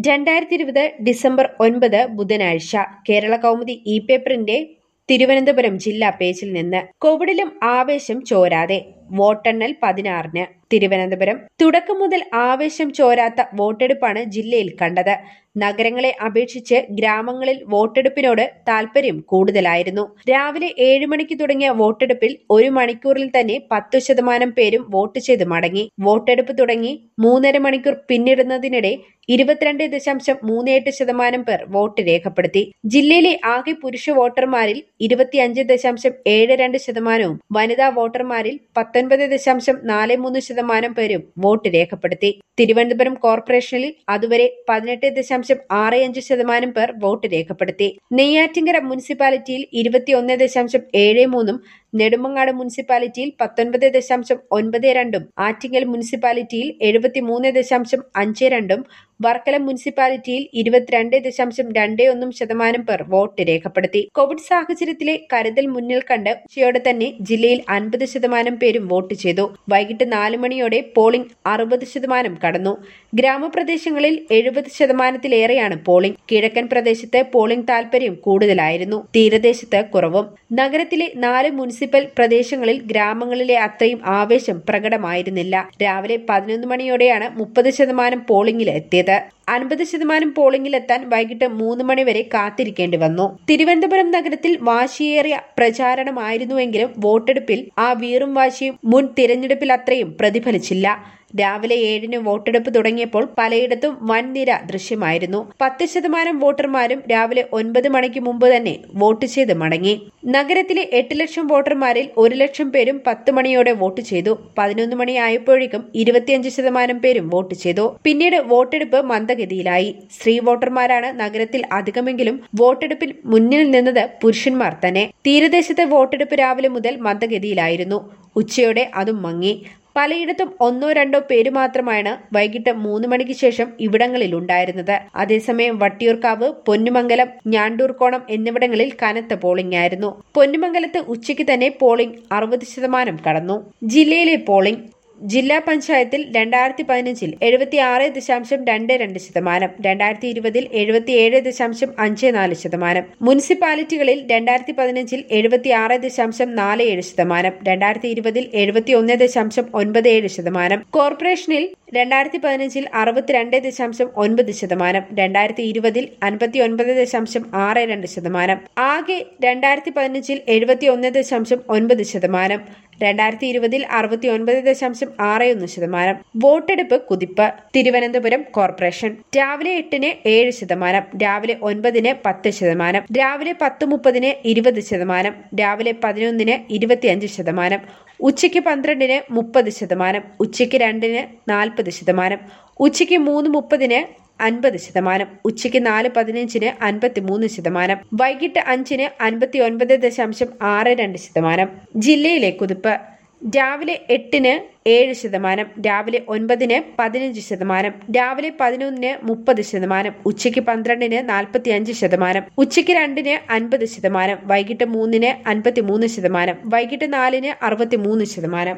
രണ്ടായിരത്തി ഇരുപത് ഡിസംബർ ഒൻപത് ബുധനാഴ്ച കേരള കൗമുദി ഇ പേപ്പറിന്റെ തിരുവനന്തപുരം ജില്ലാ പേജിൽ നിന്ന് കോവിഡിലും ആവേശം ചോരാതെ വോട്ടെണ്ണൽ പതിനാറിന് തിരുവനന്തപുരം തുടക്കം മുതൽ ആവേശം ചോരാത്ത വോട്ടെടുപ്പാണ് ജില്ലയിൽ കണ്ടത് നഗരങ്ങളെ അപേക്ഷിച്ച് ഗ്രാമങ്ങളിൽ വോട്ടെടുപ്പിനോട് താൽപര്യം കൂടുതലായിരുന്നു രാവിലെ ഏഴ് മണിക്ക് തുടങ്ങിയ വോട്ടെടുപ്പിൽ ഒരു മണിക്കൂറിൽ തന്നെ പത്തു ശതമാനം പേരും വോട്ട് ചെയ്ത് മടങ്ങി വോട്ടെടുപ്പ് തുടങ്ങി മൂന്നര മണിക്കൂർ പിന്നിടുന്നതിനിടെ ഇരുപത്തിരണ്ട് ദശാംശം മൂന്ന് എട്ട് ശതമാനം പേർ വോട്ട് രേഖപ്പെടുത്തി ജില്ലയിലെ ആകെ പുരുഷ വോട്ടർമാരിൽ ഇരുപത്തിയഞ്ച് ദശാംശം ഏഴ് രണ്ട് ശതമാനവും വനിതാ വോട്ടർമാരിൽ പത്തൊൻപത് ദശാംശം നാല് മൂന്ന് ശതമാനം പേരും വോട്ട് രേഖപ്പെടുത്തി തിരുവനന്തപുരം കോർപ്പറേഷനിൽ അതുവരെ പതിനെട്ട് ദശാംശം ആറ് അഞ്ച് ശതമാനം പേർ വോട്ട് രേഖപ്പെടുത്തി നെയ്യാറ്റിങ്കര മുനിസിപ്പാലിറ്റിയിൽ ഇരുപത്തിയൊന്ന് ദശാംശം ഏഴ് മൂന്നും നെടുമങ്ങാട് മുനിസിപ്പാലിറ്റിയിൽ പത്തൊൻപത് ദശാംശം ഒൻപത് രണ്ടും ആറ്റിങ്ങൽ മുനിസിപ്പാലിറ്റിയിൽ എഴുപത്തിമൂന്ന് ദശാംശം അഞ്ച് രണ്ടും വർക്കല മുനിസിപ്പാലിറ്റിയിൽ ഇരുപത്തിരണ്ട് ദശാംശം രണ്ട് ഒന്നും ശതമാനം പേർ വോട്ട് രേഖപ്പെടുത്തി കോവിഡ് സാഹചര്യത്തിലെ കരുതൽ മുന്നിൽ കണ്ട് ഉച്ചയോടെ തന്നെ ജില്ലയിൽ അൻപത് ശതമാനം പേരും വോട്ട് ചെയ്തു വൈകിട്ട് നാല് മണിയോടെ പോളിംഗ് അറുപത് ശതമാനം കടന്നു ഗ്രാമപ്രദേശങ്ങളിൽ എഴുപത് ശതമാനത്തിലേറെയാണ് പോളിംഗ് കിഴക്കൻ പ്രദേശത്ത് പോളിംഗ് താൽപര്യം കൂടുതലായിരുന്നു തീരദേശത്ത് കുറവും നഗരത്തിലെ നാല് മുനിസിപ്പൽ പ്രദേശങ്ങളിൽ ഗ്രാമങ്ങളിലെ അത്രയും ആവേശം പ്രകടമായിരുന്നില്ല രാവിലെ പതിനൊന്ന് മണിയോടെയാണ് മുപ്പത് ശതമാനം പോളിംഗിൽ എത്തിയത് അൻപത് ശതമാനം പോളിംഗിലെത്താൻ വൈകിട്ട് മൂന്ന് മണിവരെ കാത്തിരിക്കേണ്ടി വന്നു തിരുവനന്തപുരം നഗരത്തിൽ വാശിയേറിയ പ്രചാരണമായിരുന്നുവെങ്കിലും വോട്ടെടുപ്പിൽ ആ വീറും വാശിയും മുൻ തിരഞ്ഞെടുപ്പിൽ അത്രയും പ്രതിഫലിച്ചില്ല രാവിലെ ഏഴിന് വോട്ടെടുപ്പ് തുടങ്ങിയപ്പോൾ പലയിടത്തും വൻ നിര ദൃശ്യമായിരുന്നു പത്ത് ശതമാനം വോട്ടർമാരും രാവിലെ ഒൻപത് മണിക്ക് മുമ്പ് തന്നെ വോട്ട് ചെയ്ത് മടങ്ങി നഗരത്തിലെ എട്ട് ലക്ഷം വോട്ടർമാരിൽ ഒരു ലക്ഷം പേരും പത്ത് മണിയോടെ വോട്ട് ചെയ്തു പതിനൊന്ന് മണിയായപ്പോഴേക്കും ഇരുപത്തിയഞ്ച് ശതമാനം പേരും വോട്ട് ചെയ്തു പിന്നീട് വോട്ടെടുപ്പ് മന്ദഗതിയിലായി സ്ത്രീ വോട്ടർമാരാണ് നഗരത്തിൽ അധികമെങ്കിലും വോട്ടെടുപ്പിൽ മുന്നിൽ നിന്നത് പുരുഷന്മാർ തന്നെ തീരദേശത്തെ വോട്ടെടുപ്പ് രാവിലെ മുതൽ മന്ദഗതിയിലായിരുന്നു ഉച്ചയോടെ അതും മങ്ങി പലയിടത്തും ഒന്നോ രണ്ടോ പേര് മാത്രമാണ് വൈകിട്ട് മൂന്ന് മണിക്ക് ശേഷം ഇവിടങ്ങളിൽ ഉണ്ടായിരുന്നത് അതേസമയം വട്ടിയൂർക്കാവ് പൊന്നുമംഗലം ഞാണ്ടൂർക്കോണം എന്നിവിടങ്ങളിൽ കനത്ത പോളിംഗ് ആയിരുന്നു പൊന്നുമംഗലത്ത് ഉച്ചയ്ക്ക് തന്നെ പോളിംഗ് അറുപത് ശതമാനം കടന്നു ജില്ലയിലെ പോളിംഗ് ജില്ലാ പഞ്ചായത്തിൽ രണ്ടായിരത്തി പതിനഞ്ചിൽ എഴുപത്തിയാറ് ദശാംശം രണ്ട് രണ്ട് ശതമാനം രണ്ടായിരത്തി ഇരുപതിൽ എഴുപത്തിയേഴ് ദശാംശം അഞ്ച് നാല് ശതമാനം മുനിസിപ്പാലിറ്റികളിൽ രണ്ടായിരത്തി പതിനഞ്ചിൽ എഴുപത്തിയാറ് ദശാംശം നാല് ഏഴ് ശതമാനം രണ്ടായിരത്തി ഇരുപതിൽ എഴുപത്തിയൊന്ന് ദശാംശം ഒൻപത് ഏഴ് ശതമാനം കോർപ്പറേഷനിൽ രണ്ടായിരത്തി പതിനഞ്ചിൽ അറുപത്തിരണ്ട് ദശാംശം ഒൻപത് ശതമാനം രണ്ടായിരത്തി ഇരുപതിൽ അൻപത്തി ഒൻപത് ദശാംശം ആറ് രണ്ട് ശതമാനം ആകെ രണ്ടായിരത്തി പതിനഞ്ചിൽ എഴുപത്തിയൊന്ന് ദശാംശം ഒൻപത് ശതമാനം രണ്ടായിരത്തി ഇരുപതിൽ അറുപത്തി ഒൻപത് ദശാംശം ആറ് ഒന്ന് ശതമാനം വോട്ടെടുപ്പ് കുതിപ്പ് തിരുവനന്തപുരം കോർപ്പറേഷൻ രാവിലെ എട്ടിന് ഏഴ് ശതമാനം രാവിലെ ഒൻപതിന് പത്ത് ശതമാനം രാവിലെ പത്ത് മുപ്പതിന് ഇരുപത് ശതമാനം രാവിലെ പതിനൊന്നിന് ഇരുപത്തിയഞ്ച് ശതമാനം ഉച്ചയ്ക്ക് പന്ത്രണ്ടിന് മുപ്പത് ശതമാനം ഉച്ചയ്ക്ക് രണ്ടിന് നാൽപ്പത് ശതമാനം ഉച്ചയ്ക്ക് മൂന്ന് മുപ്പതിന് അൻപത് ശതമാനം ഉച്ചയ്ക്ക് നാല് പതിനഞ്ചിന് അൻപത്തിമൂന്ന് ശതമാനം വൈകിട്ട് അഞ്ചിന് അൻപത്തി ഒൻപത് ദശാംശം ആറ് രണ്ട് ശതമാനം ജില്ലയിലെ കുതിപ്പ് രാവിലെ എട്ടിന് ഏഴ് ശതമാനം രാവിലെ ഒൻപതിന് പതിനഞ്ച് ശതമാനം രാവിലെ പതിനൊന്നിന് മുപ്പത് ശതമാനം ഉച്ചയ്ക്ക് പന്ത്രണ്ടിന് നാൽപ്പത്തി അഞ്ച് ശതമാനം ഉച്ചയ്ക്ക് രണ്ടിന് അൻപത് ശതമാനം വൈകിട്ട് മൂന്നിന് അൻപത്തി മൂന്ന് ശതമാനം വൈകിട്ട് നാലിന് അറുപത്തി മൂന്ന് ശതമാനം